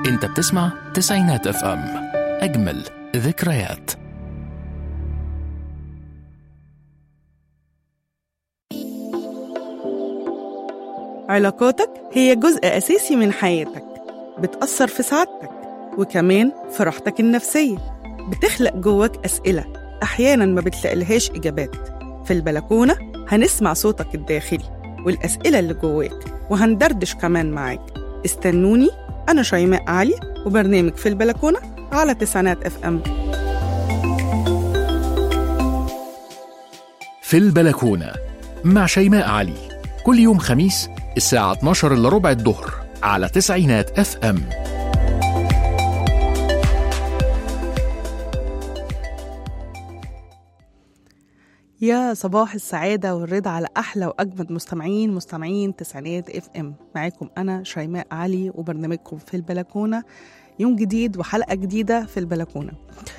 انت بتسمع تسعينات اف ام اجمل ذكريات علاقاتك هي جزء أساسي من حياتك بتأثر في سعادتك وكمان في راحتك النفسية بتخلق جواك أسئلة أحيانا ما بتلاقيلهاش إجابات في البلكونة هنسمع صوتك الداخلي والأسئلة اللي جواك وهندردش كمان معاك استنوني أنا شيماء علي وبرنامج في البلكونة على تسعينات اف ام في البلكونة مع شيماء علي كل يوم خميس الساعة 12 إلا ربع الظهر على تسعينات اف ام يا صباح السعادة والرضا على أحلى وأجمد مستمعين مستمعين تسعينات اف ام معاكم أنا شيماء علي وبرنامجكم في البلكونة يوم جديد وحلقة جديدة في البلكونة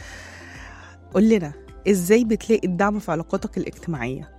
قول لنا إزاي بتلاقي الدعم في علاقاتك الاجتماعية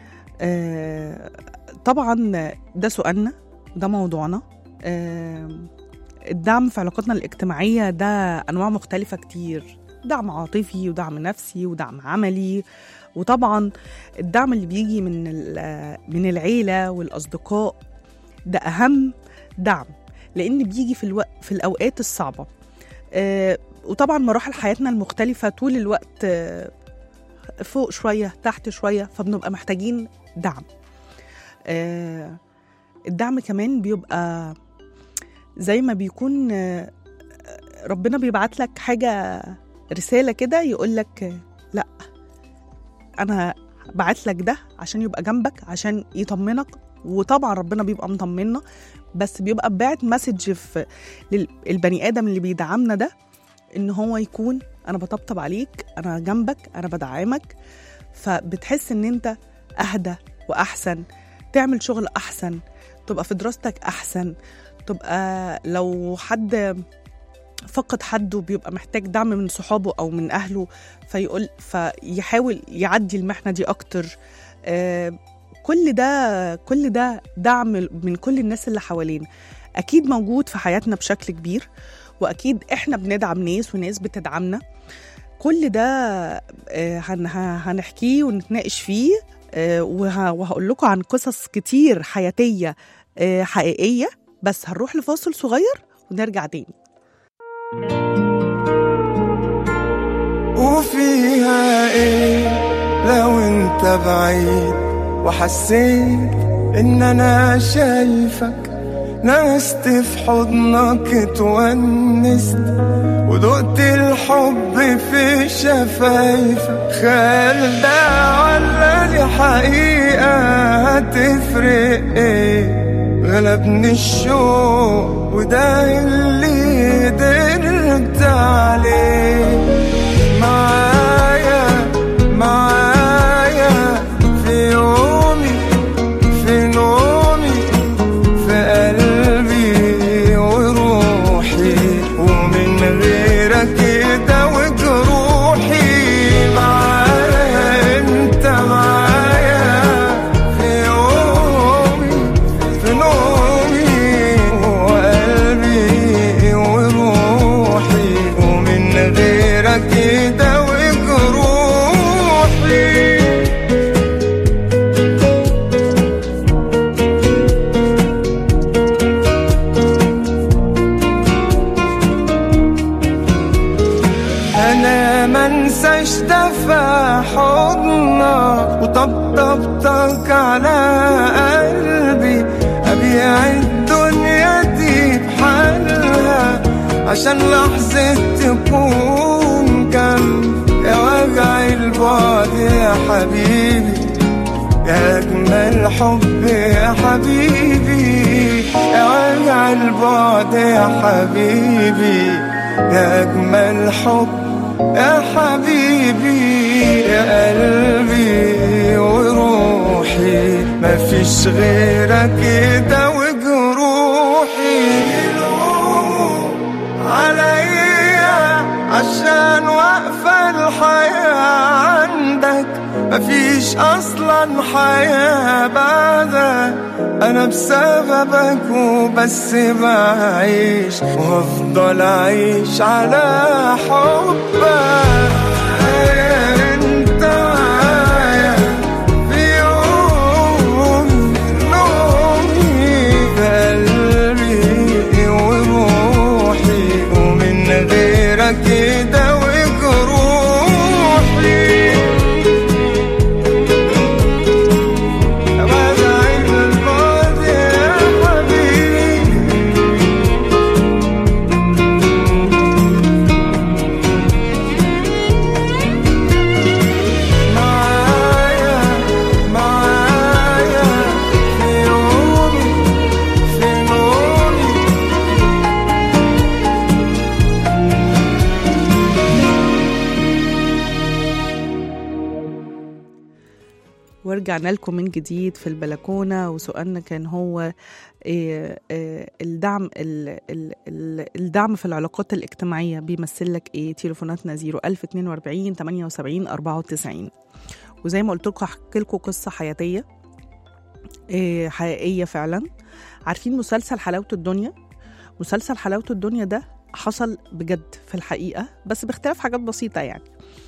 آه طبعا ده سؤالنا ده موضوعنا آه الدعم في علاقاتنا الاجتماعية ده أنواع مختلفة كتير دعم عاطفي ودعم نفسي ودعم عملي وطبعا الدعم اللي بيجي من من العيله والاصدقاء ده اهم دعم لان بيجي في الوقت في الاوقات الصعبه آه وطبعا مراحل حياتنا المختلفه طول الوقت آه فوق شويه تحت شويه فبنبقى محتاجين دعم آه الدعم كمان بيبقى زي ما بيكون آه ربنا بيبعت لك حاجه رساله كده يقول لك لا انا بعت لك ده عشان يبقى جنبك عشان يطمنك وطبعا ربنا بيبقى مطمنا بس بيبقى باعت مسج في للبني ادم اللي بيدعمنا ده ان هو يكون انا بطبطب عليك انا جنبك انا بدعمك فبتحس ان انت اهدى واحسن تعمل شغل احسن تبقى في دراستك احسن تبقى لو حد فقد حد وبيبقى محتاج دعم من صحابه او من اهله فيقول فيحاول يعدي المحنه دي اكتر آه كل ده كل ده دعم من كل الناس اللي حوالينا اكيد موجود في حياتنا بشكل كبير واكيد احنا بندعم ناس وناس بتدعمنا كل ده آه هنحكيه ونتناقش فيه آه وهقول لكم عن قصص كتير حياتيه آه حقيقيه بس هنروح لفاصل صغير ونرجع تاني وفيها ايه لو انت بعيد وحسيت ان انا شايفك نست في حضنك اتونست ودقت الحب في شفايفك خيال ده ولا دي حقيقة هتفرق ايه غلبني الشوق وده اللي قدرت عليه معايا معايا في يومي في نومي في قلبي وروحي ومن غيرك كده وجروحي معايا انت معايا في يومي في نومي وقلبي وروحي ومن غيرك كده وجروحي انا منساش دفع حضنك وطبطبتك على قلبي ابيع الدنيا دي بحالها عشان لحظة تكون جنب يا وجع البعد يا حبيبي يا أجمل حب يا حبيبي يا وجع البعد يا حبيبي يا أجمل حب يا حبيبي يا قلبي وروحي مفيش غيرك كده وجروحي يلوموا عليا عشان واقفة الحياة عندك مفيش اصلا حياة بعدك انا بسببك وبس بعيش وهفضل اعيش على حبك انت معايا في يوم نومي بقلبي وروحي ومن غيرك يداوي جروحي بدعي الماضي يا حبيبي معايا معايا في يومي في نومي ورجعنا لكم من جديد في البلكونة وسؤالنا كان هو إيه إيه الدعم ال ال ال الدعم في العلاقات الاجتماعية بيمثل لك ايه تليفوناتنا 01042 78 94 وزي ما قلت لكم هحكي لكم قصة حياتية إيه حقيقية فعلا عارفين مسلسل حلاوة الدنيا مسلسل حلاوة الدنيا ده حصل بجد في الحقيقة بس باختلاف حاجات بسيطة يعني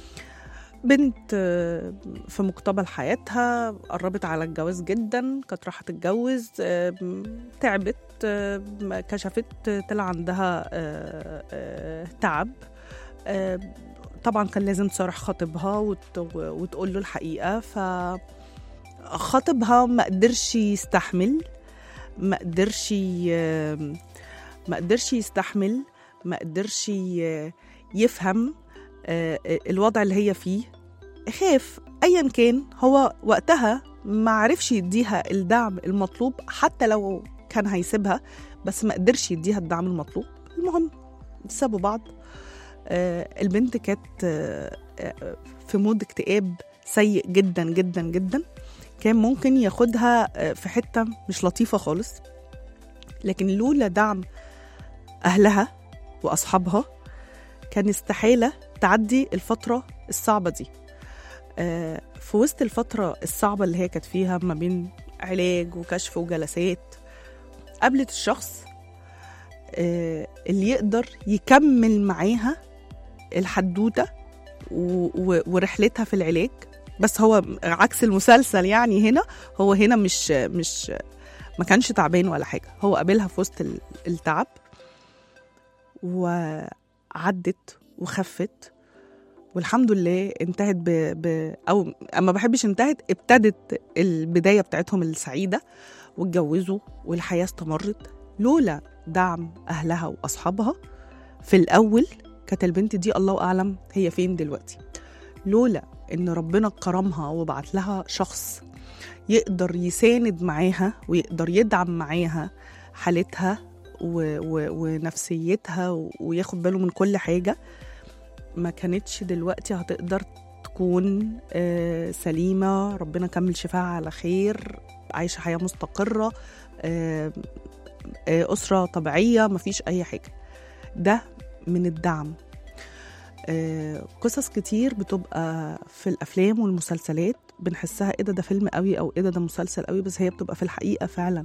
بنت آه، في مقتبل حياتها قربت على الجواز جدا كانت رايحة تتجوز آه، تعبت آه، كشفت آه، طلع عندها آه، آه، تعب آه، طبعا كان لازم تصارح خطيبها وت- وتقول له الحقيقة ف خطيبها ما قدرش يستحمل ما قدرش ي- ما قدرش يستحمل ما قدرش ي- يفهم آه، الوضع اللي هي فيه خاف ايا كان هو وقتها ما عرفش يديها الدعم المطلوب حتى لو كان هيسيبها بس ما قدرش يديها الدعم المطلوب المهم سابوا بعض آه، البنت كانت آه، آه، في مود اكتئاب سيء جدا جدا جدا كان ممكن ياخدها آه، في حتة مش لطيفة خالص لكن لولا دعم أهلها وأصحابها كان استحالة تعدي الفترة الصعبة دي آه، في وسط الفترة الصعبة اللي هي كانت فيها ما بين علاج وكشف وجلسات قابلت الشخص آه، اللي يقدر يكمل معاها الحدوتة و- و- ورحلتها في العلاج بس هو عكس المسلسل يعني هنا هو هنا مش مش ما كانش تعبان ولا حاجة هو قابلها في وسط ال- التعب وعدت وخفت والحمد لله انتهت ب... ب... او اما بحبش انتهت ابتدت البدايه بتاعتهم السعيده واتجوزوا والحياه استمرت لولا دعم اهلها واصحابها في الاول كانت البنت دي الله اعلم هي فين دلوقتي لولا ان ربنا كرمها وبعت لها شخص يقدر يساند معاها ويقدر يدعم معاها حالتها و... و... ونفسيتها و... وياخد باله من كل حاجه ما كانتش دلوقتي هتقدر تكون آه، سليمة ربنا كمل شفاها على خير عايشة حياة مستقرة آه، آه، أسرة طبيعية مفيش أي حاجة ده من الدعم آه، قصص كتير بتبقى في الأفلام والمسلسلات بنحسها إيه ده ده فيلم قوي أو إيه ده ده مسلسل قوي بس هي بتبقى في الحقيقة فعلا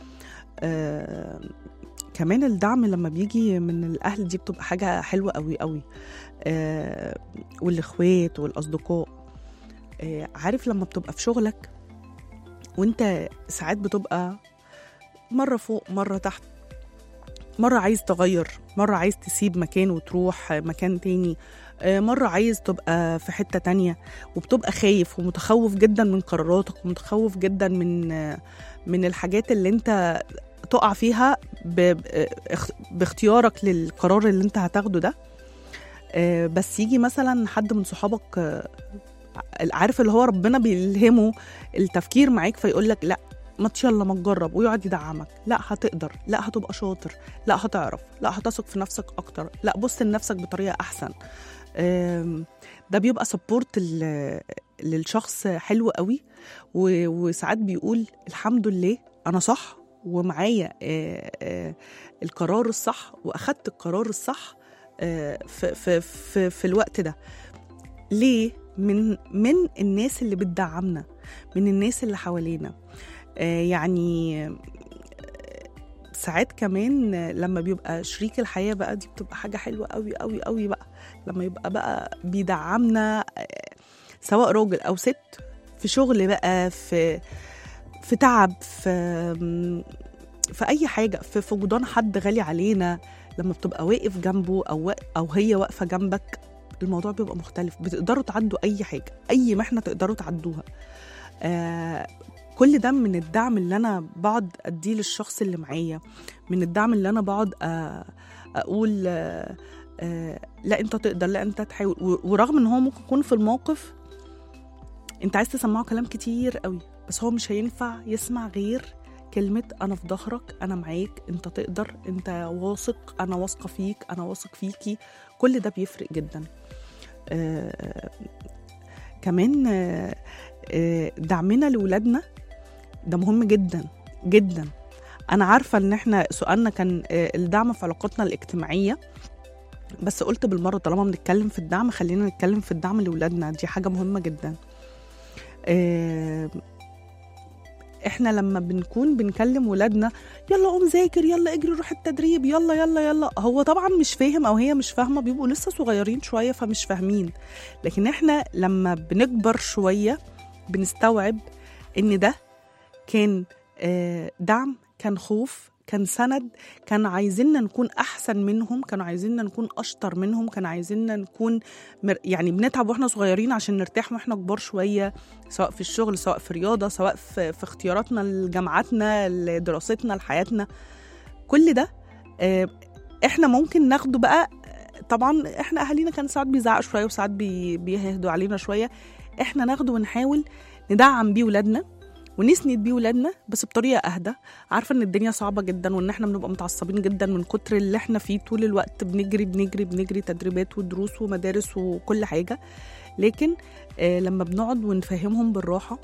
آه، كمان الدعم لما بيجي من الأهل دي بتبقى حاجة حلوة قوي قوي آه، والاخوات والاصدقاء آه، عارف لما بتبقى في شغلك وانت ساعات بتبقى مره فوق مره تحت مره عايز تغير مره عايز تسيب مكان وتروح مكان تاني آه، مرة عايز تبقى في حتة تانية وبتبقى خايف ومتخوف جدا من قراراتك ومتخوف جدا من آه، من الحاجات اللي انت تقع فيها ب- باخ- باختيارك للقرار اللي انت هتاخده ده آه، بس يجي مثلا حد من صحابك آه، عارف اللي هو ربنا بيلهمه التفكير معاك فيقول لك لا ما يلا ما تجرب ويقعد يدعمك لا هتقدر لا هتبقى شاطر لا هتعرف لا هتثق في نفسك اكتر لا بص لنفسك بطريقه احسن آم، ده بيبقى سبورت للشخص حلو قوي و- وساعات بيقول الحمد لله انا صح ومعايا آه، آه، القرار الصح واخدت القرار الصح آه، في في في في الوقت ده ليه من من الناس اللي بتدعمنا من الناس اللي حوالينا آه، يعني آه، ساعات كمان آه، لما بيبقى شريك الحياة بقى دي بتبقى حاجة حلوة قوي قوي قوي بقى لما يبقى بقى بيدعمنا آه، سواء راجل أو ست في شغل بقى في في تعب في في أي حاجة في فقدان حد غالي علينا لما بتبقى واقف جنبه أو وا- أو هي واقفة جنبك الموضوع بيبقى مختلف بتقدروا تعدوا أي حاجة أي محنة تقدروا تعدوها آه كل ده من الدعم اللي أنا بقعد أديه للشخص اللي معايا من الدعم اللي أنا بقعد آه أقول آه آه لا أنت تقدر لا أنت تحاول و- ورغم إن هو ممكن يكون في الموقف أنت عايز تسمعه كلام كتير قوي بس هو مش هينفع يسمع غير كلمة أنا في ظهرك أنا معاك أنت تقدر أنت واثق أنا واثقة فيك أنا واثق فيكي كل ده بيفرق جدا آه كمان آه آه دعمنا لولادنا ده مهم جدا جدا أنا عارفة إن إحنا سؤالنا كان آه الدعم في علاقاتنا الاجتماعية بس قلت بالمرة طالما بنتكلم في الدعم خلينا نتكلم في الدعم لولادنا دي حاجة مهمة جدا آه احنا لما بنكون بنكلم ولادنا يلا قوم ذاكر يلا اجري روح التدريب يلا يلا يلا هو طبعا مش فاهم او هي مش فاهمه بيبقوا لسه صغيرين شويه فمش فاهمين لكن احنا لما بنكبر شويه بنستوعب ان ده كان آه، دعم كان خوف كان سند كان عايزيننا نكون احسن منهم كانوا عايزيننا نكون اشطر منهم كانوا عايزيننا نكون مر... يعني بنتعب واحنا صغيرين عشان نرتاح واحنا كبار شويه سواء في الشغل سواء في رياضه سواء في, في اختياراتنا لجامعاتنا لدراستنا لحياتنا كل ده آه، احنا ممكن ناخده بقى طبعا احنا اهالينا كان ساعات بيزعقوا شويه وساعات بي... بيهدوا علينا شويه احنا ناخده ونحاول ندعم بيه ولادنا ونسند بيه ولادنا بس بطريقه اهدى عارفه ان الدنيا صعبه جدا وان احنا بنبقى متعصبين جدا من كتر اللي احنا فيه طول الوقت بنجري بنجري بنجري تدريبات ودروس ومدارس وكل حاجه لكن آه لما بنقعد ونفهمهم بالراحه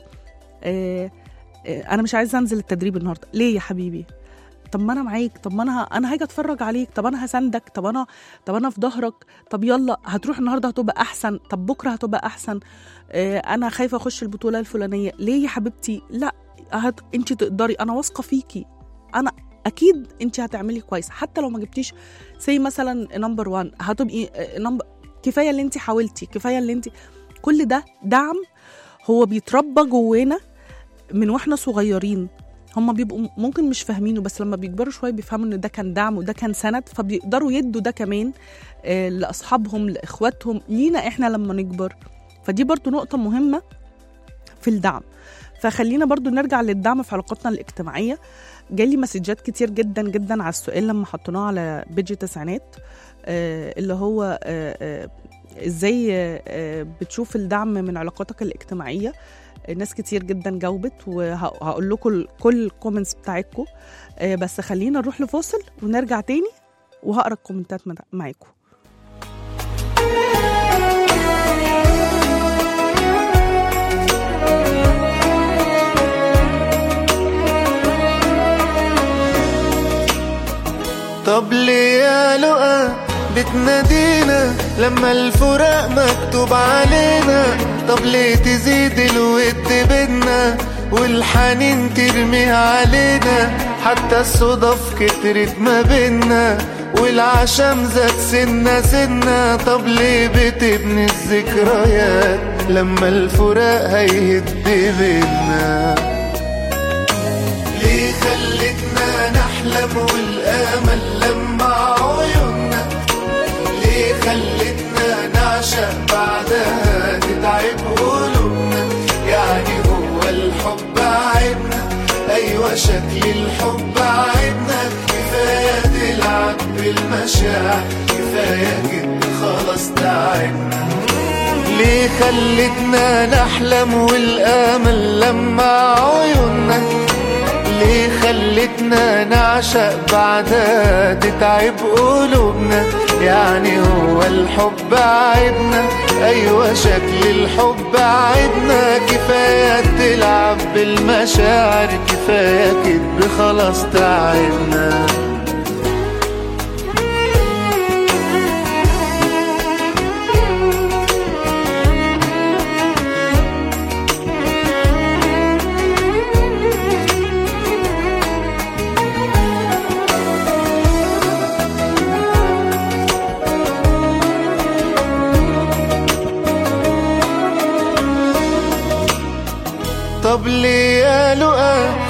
آه آه انا مش عايزه انزل التدريب النهارده ليه يا حبيبي طب ما انا معاك طب ما انا ه... انا هاجي اتفرج عليك طب انا هساندك طب انا طب انا في ظهرك طب يلا هتروح النهارده هتبقى احسن طب بكره هتبقى احسن آه انا خايفه اخش البطوله الفلانيه ليه يا حبيبتي لا هت... انت تقدري انا واثقه فيكي انا اكيد انت هتعملي كويس حتى لو ما جبتيش زي مثلا نمبر 1 هتبقي نمبر كفايه اللي انت حاولتي كفايه اللي انت كل ده دعم هو بيتربى جوانا من واحنا صغيرين هما بيبقوا ممكن مش فاهمينه بس لما بيكبروا شويه بيفهموا ان ده كان دعم وده كان سند فبيقدروا يدوا ده كمان آه، لاصحابهم لاخواتهم لينا احنا لما نكبر فدي برضو نقطه مهمه في الدعم فخلينا برضو نرجع للدعم في علاقاتنا الاجتماعيه جالي مسجات كتير جدا جدا على السؤال لما حطيناه على بيج التسعينات آه، اللي هو آه، آه، ازاي آه، آه، بتشوف الدعم من علاقاتك الاجتماعيه ناس كتير جدا جاوبت وهقول لكم ال- كل الكومنتس بتاعتكم آه، بس خلينا نروح لفاصل ونرجع تاني وهقرا الكومنتات مع- معاكم طب ليه يا لقا بتنادينا لما الفراق مكتوب علينا طب ليه تزيد الود بينا والحنين ترميه علينا حتى الصدف كترت ما بينا والعشم زاد سنة سنة طب ليه بتبني الذكريات لما الفراق هيهد بينا ليه خلتنا نحلم والامل لما عيوننا ليه خلتنا نعشق بعدها تتعب قلوبنا يعني هو الحب عيبنا ايوه شكل الحب عيبنا كفايه تلعب بالمشاعر كفايه كده خلاص تعبنا ليه خلتنا نحلم والامل لما عيوننا ليه خلتنا نعشق بعدها تتعب قلوبنا يعني هو الحب عيبنا ايوه شكل الحب عيبنا كفايه تلعب بالمشاعر كفايه كده خلاص تعبنا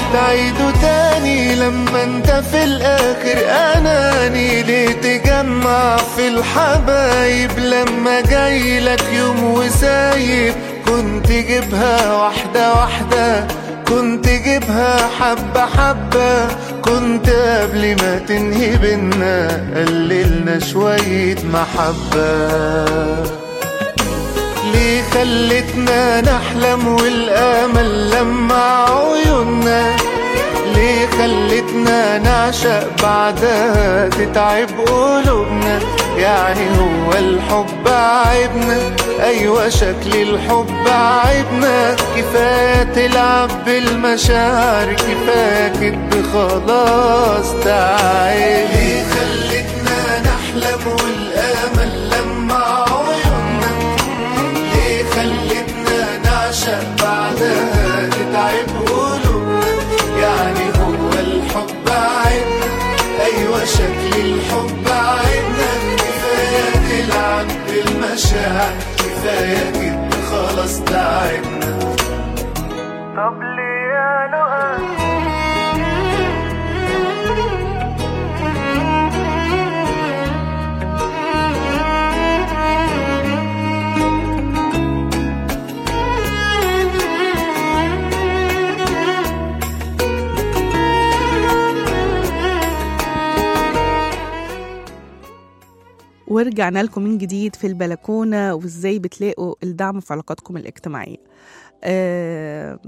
تعيده تاني لما انت في الاخر اناني ليه تجمع في الحبايب لما جاي لك يوم وسايب كنت جيبها واحدة واحدة كنت جيبها حبة حبة كنت قبل ما تنهي بينا قللنا شوية محبة ليه خلتنا نحلم والامل لمع عيوننا ليه خلتنا نعشق بعدها تتعب قلوبنا يعني هو الحب عيبنا ايوه شكل الحب عيبنا كفايه تلعب بالمشاعر كفايه كدب خلاص تعالي ليه خلتنا نحلم والامل لمع عيوننا ليه خلتنا نعشق بعدها تتعب قلوبنا يعني هو الحب عيبنا ايوه شكل الحب عيبنا كفايه تلعب بالمشاعر كفايه كده خلاص تعبنا طب ليه يا لؤي ورجعنا لكم من جديد في البلكونة وازاي بتلاقوا الدعم في علاقاتكم الاجتماعية آه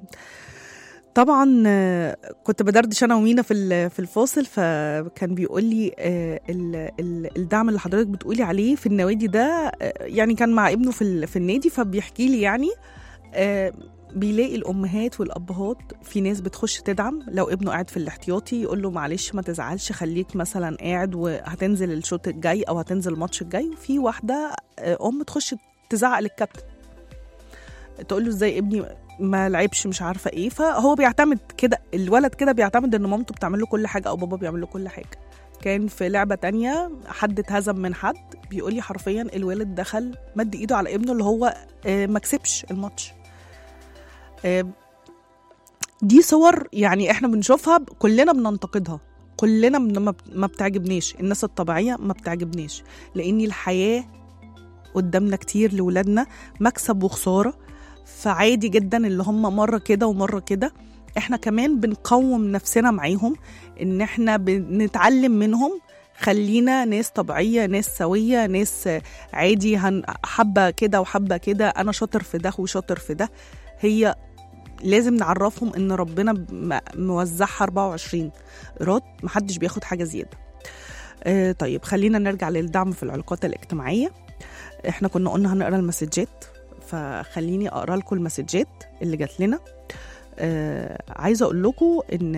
طبعا آه، كنت بدردش انا ومينا في ال- في الفاصل فكان بيقول لي آه، ال- ال- الدعم اللي حضرتك بتقولي عليه في النوادي ده آه، يعني كان مع ابنه في ال- في النادي فبيحكي لي يعني آه، بيلاقي الامهات والابهات في ناس بتخش تدعم لو ابنه قاعد في الاحتياطي يقول له معلش ما تزعلش خليك مثلا قاعد وهتنزل الشوط الجاي او هتنزل الماتش الجاي وفي واحده آه، ام تخش تزعق للكابتن تقول له ازاي ابني ما لعبش مش عارفه ايه فهو بيعتمد كده الولد كده بيعتمد ان مامته بتعمل له كل حاجه او بابا بيعمل له كل حاجه كان في لعبه تانية حد اتهزم من حد بيقول لي حرفيا الولد دخل مد ايده على ابنه اللي هو آه، ما كسبش الماتش آه، دي صور يعني احنا بنشوفها ب- كلنا بننتقدها كلنا بن- ما بت- ما بتعجبناش الناس الطبيعيه ما بتعجبناش لان الحياه قدامنا كتير لولادنا مكسب وخساره فعادي جدا اللي هم مره كده ومره كده احنا كمان بنقوم نفسنا معاهم ان احنا بنتعلم منهم خلينا ناس طبيعية ناس سوية ناس عادي هن حبة كده وحبة كده أنا شاطر في ده وشاطر في ده هي لازم نعرفهم ان ربنا م- موزعها 24 ايراد محدش بياخد حاجه زياده آه طيب خلينا نرجع للدعم في العلاقات الاجتماعيه احنا كنا قلنا هنقرا المسجات فخليني اقرا لكم المسجات اللي جات لنا آه عايزه اقول لكم ان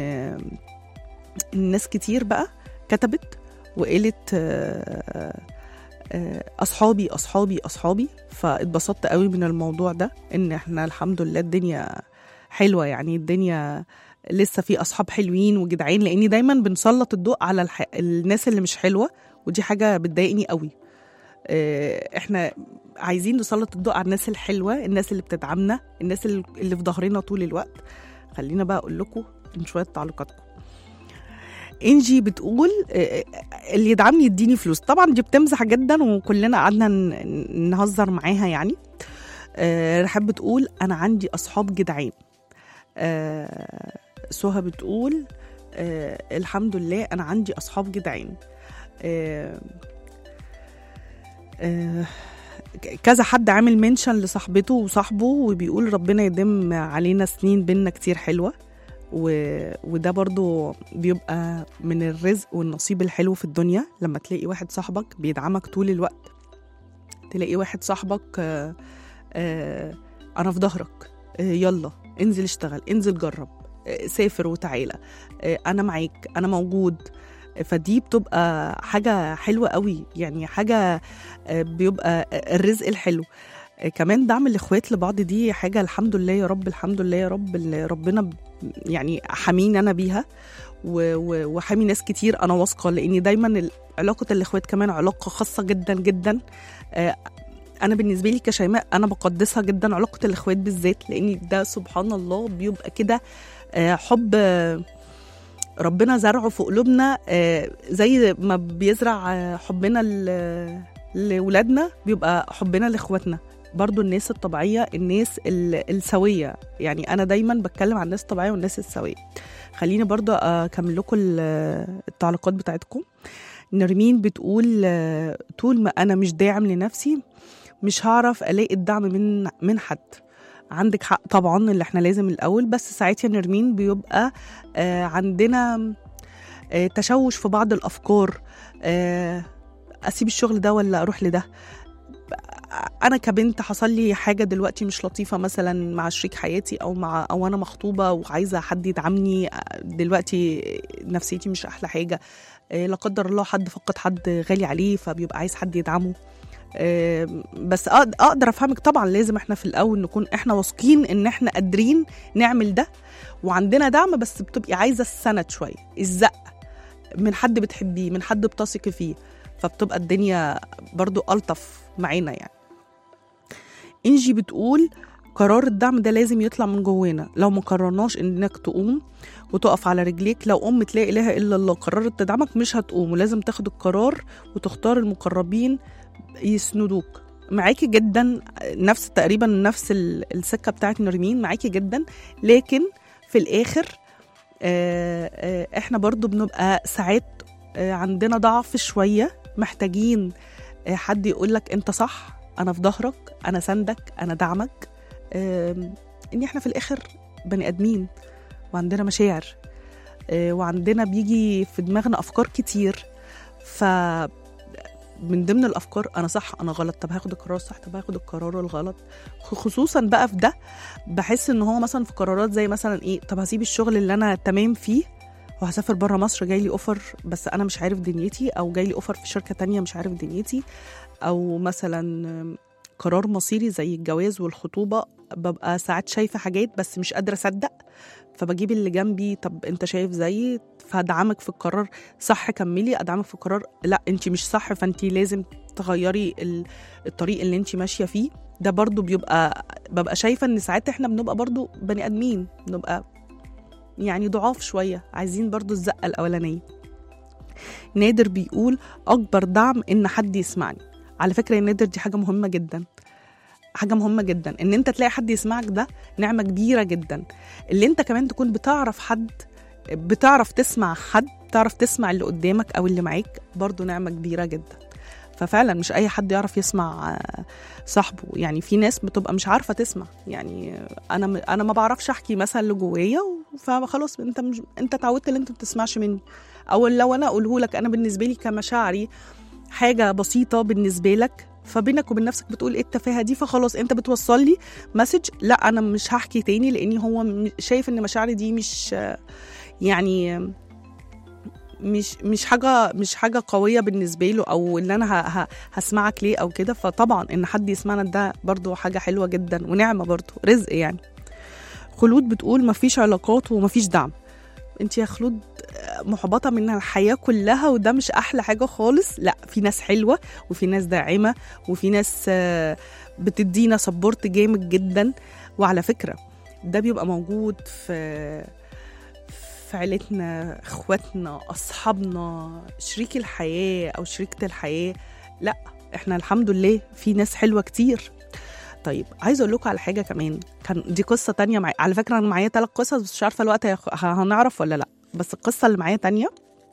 الناس كتير بقى كتبت وقالت آه آه، اصحابي اصحابي اصحابي فاتبسطت قوي من الموضوع ده ان احنا الحمد لله الدنيا حلوه يعني الدنيا لسه في اصحاب حلوين وجدعين لاني دايما بنسلط الضوء على الح... الناس اللي مش حلوه ودي حاجه بتضايقني قوي آه، احنا عايزين نسلط الضوء على الناس الحلوه الناس اللي بتدعمنا الناس اللي اللي في ظهرنا طول الوقت خلينا بقى اقول لكم من شويه تعليقاتكم انجي بتقول آه، اللي يدعمني يديني فلوس طبعا دي بتمزح جدا وكلنا قعدنا ن- نهزر معاها يعني آه، رحاب بتقول انا عندي اصحاب جدعان آه، سهى بتقول آه، الحمد لله انا عندي اصحاب جدعان آه، آه، ك- كذا حد عامل منشن لصاحبته وصاحبه وبيقول ربنا يدم علينا سنين بينا كتير حلوه و... وده برضو بيبقى من الرزق والنصيب الحلو في الدنيا لما تلاقي واحد صاحبك بيدعمك طول الوقت تلاقي واحد صاحبك آه آه انا في ظهرك آه يلا انزل اشتغل انزل جرب آه سافر وتعالى آه انا معاك انا موجود آه، فدي بتبقى حاجة حلوة قوي يعني حاجة آه، بيبقى الرزق الحلو آه، كمان دعم الاخوات لبعض دي حاجة الحمد لله يا رب الحمد لله يا رب اللي ربنا ب- يعني حاميني انا بيها و- و- وحامي ناس كتير انا واثقه لاني دايما ال- علاقه الاخوات كمان علاقه خاصه جدا جدا آه، انا بالنسبه لي كشيماء انا بقدسها جدا علاقه الاخوات بالذات لان ده سبحان الله بيبقى كده آه، حب آه، ربنا زرعه في قلوبنا آه، زي ما بيزرع آه، حبنا ل- لولادنا بيبقى حبنا لاخواتنا برضو الناس الطبيعية الناس ال- السوية يعني أنا دايما بتكلم عن الناس الطبيعية والناس السوية خليني برضو أكمل لكم ال- التعليقات بتاعتكم نرمين بتقول آه، طول ما أنا مش داعم لنفسي مش هعرف ألاقي الدعم من من حد عندك حق طبعا اللي احنا لازم الأول بس ساعات يا نرمين بيبقى آه، عندنا آه، تشوش في بعض الأفكار آه، أسيب الشغل ده ولا أروح لده انا كبنت حصل لي حاجه دلوقتي مش لطيفه مثلا مع شريك حياتي او مع او انا مخطوبه وعايزه حد يدعمني دلوقتي نفسيتي مش احلى حاجه إيه، لا قدر الله حد فقد حد غالي عليه فبيبقى عايز حد يدعمه إيه، بس أق- اقدر افهمك طبعا لازم احنا في الاول نكون احنا واثقين ان احنا قادرين نعمل ده وعندنا دعم بس بتبقي عايزه السند شويه الزق من حد بتحبيه من حد بتثقي فيه فبتبقى الدنيا برضو ألطف معانا يعني انجي بتقول قرار الدعم ده لازم يطلع من جوانا لو ما قررناش انك تقوم وتقف على رجليك لو ام لا اله الا الله قررت تدعمك مش هتقوم ولازم تاخد القرار وتختار المقربين يسندوك معاكي جدا نفس تقريبا نفس ال- السكه بتاعت نرمين معاكي جدا لكن في الاخر آه، آه، احنا برضو بنبقى ساعات آه، عندنا ضعف شويه محتاجين آه، حد يقول لك انت صح انا في ظهرك انا سندك انا دعمك آم، ان احنا في الاخر بني ادمين وعندنا مشاعر آه، وعندنا بيجي في دماغنا افكار كتير ف من ضمن الافكار انا صح انا غلط طب هاخد القرار الصح طب هاخد القرار الغلط خصوصا بقى في ده بحس ان هو مثلا في قرارات زي مثلا ايه طب هسيب الشغل اللي انا تمام فيه وهسافر بره مصر جاي لي اوفر بس انا مش عارف دنيتي او جاي لي اوفر في شركه تانية مش عارف دنيتي او مثلا قرار مصيري زي الجواز والخطوبه ببقى ساعات شايفه حاجات بس مش قادره اصدق فبجيب اللي جنبي طب انت شايف زيي فادعمك في القرار صح كملي ادعمك في القرار لا انت مش صح فانت لازم تغيري ال- الطريق اللي انت ماشيه فيه ده برضو بيبقى ببقى شايفه ان ساعات احنا بنبقى برضو بني ادمين بنبقى يعني ضعاف شويه عايزين برضو الزقه الاولانيه نادر بيقول اكبر دعم ان حد يسمعني على فكره يا نادر دي حاجه مهمه جدا حاجه مهمه جدا ان انت تلاقي حد يسمعك ده نعمه كبيره جدا اللي انت كمان تكون بتعرف حد بتعرف تسمع حد تعرف تسمع اللي قدامك او اللي معاك برضو نعمه كبيره جدا ففعلا مش اي حد يعرف يسمع آه، صاحبه يعني في ناس بتبقى مش عارفه تسمع يعني انا م- انا ما بعرفش احكي مثلا اللي جوايا فخلاص انت مش انت اتعودت ان انت ما بتسمعش مني او لو انا اقوله لك انا بالنسبه لي كمشاعري حاجه بسيطه بالنسبه لك فبينك وبين نفسك بتقول ايه التفاهه دي فخلاص انت بتوصل لي مسج لا انا مش هحكي تاني لاني هو م- شايف ان مشاعري دي مش آه، يعني مش مش حاجه مش حاجه قويه بالنسبه له او ان انا ه- ه- هسمعك ليه او كده فطبعا ان حد يسمعنا ده برضو حاجه حلوه جدا ونعمه برضو رزق يعني خلود بتقول مفيش علاقات ومفيش دعم انت يا خلود محبطه من الحياه كلها وده مش احلى حاجه خالص لا في ناس حلوه وفي ناس داعمه وفي ناس آه، بتدينا سبورت جامد جدا وعلى فكره ده بيبقى موجود في في عيلتنا اخواتنا اصحابنا شريك الحياه او شريكه الحياه لا احنا الحمد لله في ناس حلوه كتير طيب عايزه اقول لكم على حاجه كمان كان دي قصه تانية معايا على فكره انا معايا ثلاث قصص بس مش عارفه الوقت هيخ- ه- هنعرف ولا لا بس القصه اللي معايا تانية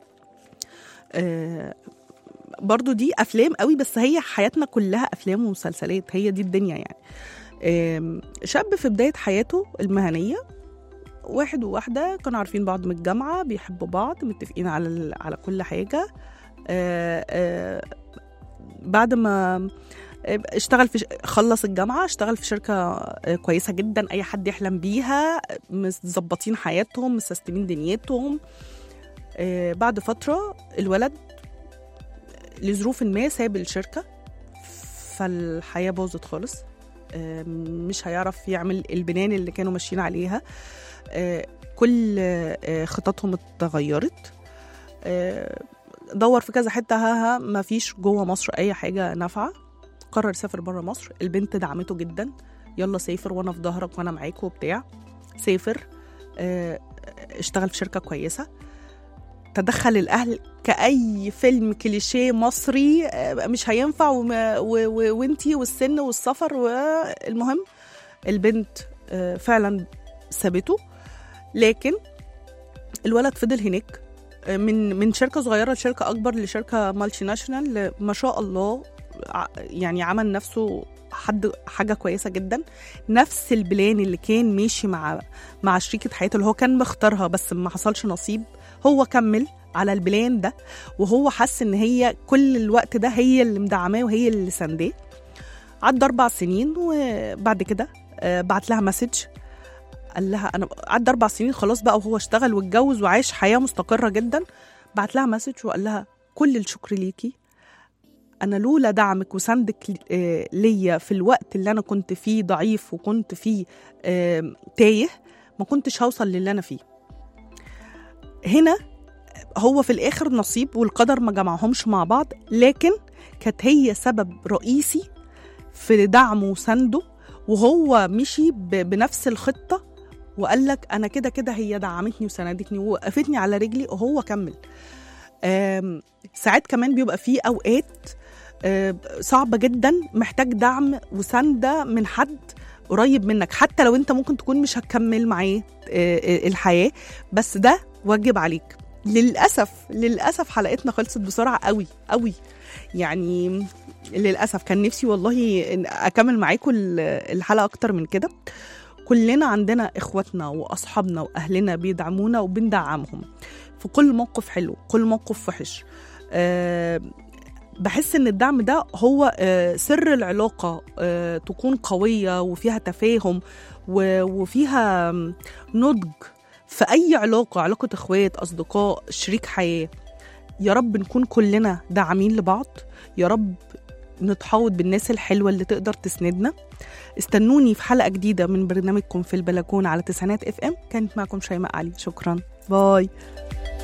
آه برضو دي افلام قوي بس هي حياتنا كلها افلام ومسلسلات هي دي الدنيا يعني آم، شاب في بدايه حياته المهنيه واحد وواحده كانوا عارفين بعض من الجامعه بيحبوا بعض متفقين على ال- على كل حاجه آه آه بعد ما اشتغل في ش- خلص الجامعه اشتغل في شركه آه، كويسه جدا اي حد يحلم بيها مظبطين حياتهم مسستمين دنيتهم آه، بعد فتره الولد لظروف ما ساب الشركه فالحياه باظت خالص آه، مش هيعرف يعمل البنان اللي كانوا ماشيين عليها آه، كل آه، خططهم اتغيرت آه، دور في كذا حته ها ها ما فيش جوه مصر اي حاجه نافعه قرر يسافر بره مصر البنت دعمته جدا يلا سافر وانا في ظهرك وانا معاك وبتاع سافر آه، اشتغل في شركة كويسة تدخل الأهل كأي فيلم كليشيه مصري آه، مش هينفع وما- و- و- وانتي والسن والسفر والمهم البنت آه، فعلا سابته لكن الولد فضل هناك آه، من من شركه صغيره لشركه اكبر لشركه مالتي ناشونال ما شاء الله ع- يعني عمل نفسه حد حاجه كويسه جدا نفس البلان اللي كان ماشي مع مع شريكه حياته اللي هو كان مختارها بس ما حصلش نصيب هو كمل على البلان ده وهو حس ان هي كل الوقت ده هي اللي مدعماه وهي اللي سانداه عدى اربع سنين وبعد كده آه، بعت لها مسج قال لها انا عدى اربع سنين خلاص بقى وهو اشتغل واتجوز وعايش حياه مستقره جدا بعت لها مسج وقال لها كل الشكر ليكي انا لولا دعمك وسندك لي- آه، ليا في الوقت اللي انا كنت فيه ضعيف وكنت فيه آه، تايه ما كنتش هوصل للي انا فيه هنا هو في الاخر نصيب والقدر ما جمعهمش مع بعض لكن كانت هي سبب رئيسي في دعمه وسنده وهو مشي ب- بنفس الخطه وقال لك انا كده كده هي دعمتني وساندتني ووقفتني على رجلي وهو كمل آم، ساعات كمان بيبقى فيه اوقات آه، صعبه جدا محتاج دعم وسنده من حد قريب منك حتى لو انت ممكن تكون مش هتكمل معاه آه، آه، الحياه بس ده واجب عليك للاسف للاسف حلقتنا خلصت بسرعه قوي قوي يعني للاسف كان نفسي والله إن اكمل معاكم ال- الحلقه اكتر من كده كلنا عندنا اخواتنا واصحابنا واهلنا بيدعمونا وبندعمهم في كل موقف حلو كل موقف وحش أه بحس ان الدعم ده هو آه، سر العلاقه آه، تكون قويه وفيها تفاهم و- وفيها م، نضج في اي علاقه علاقه اخوات اصدقاء شريك حياه يا رب نكون كلنا داعمين لبعض يا رب نتحوط بالناس الحلوه اللي تقدر تسندنا استنوني في حلقه جديده من برنامجكم في البلكونه على تسعينات اف ام كانت معكم شيماء علي شكرا باي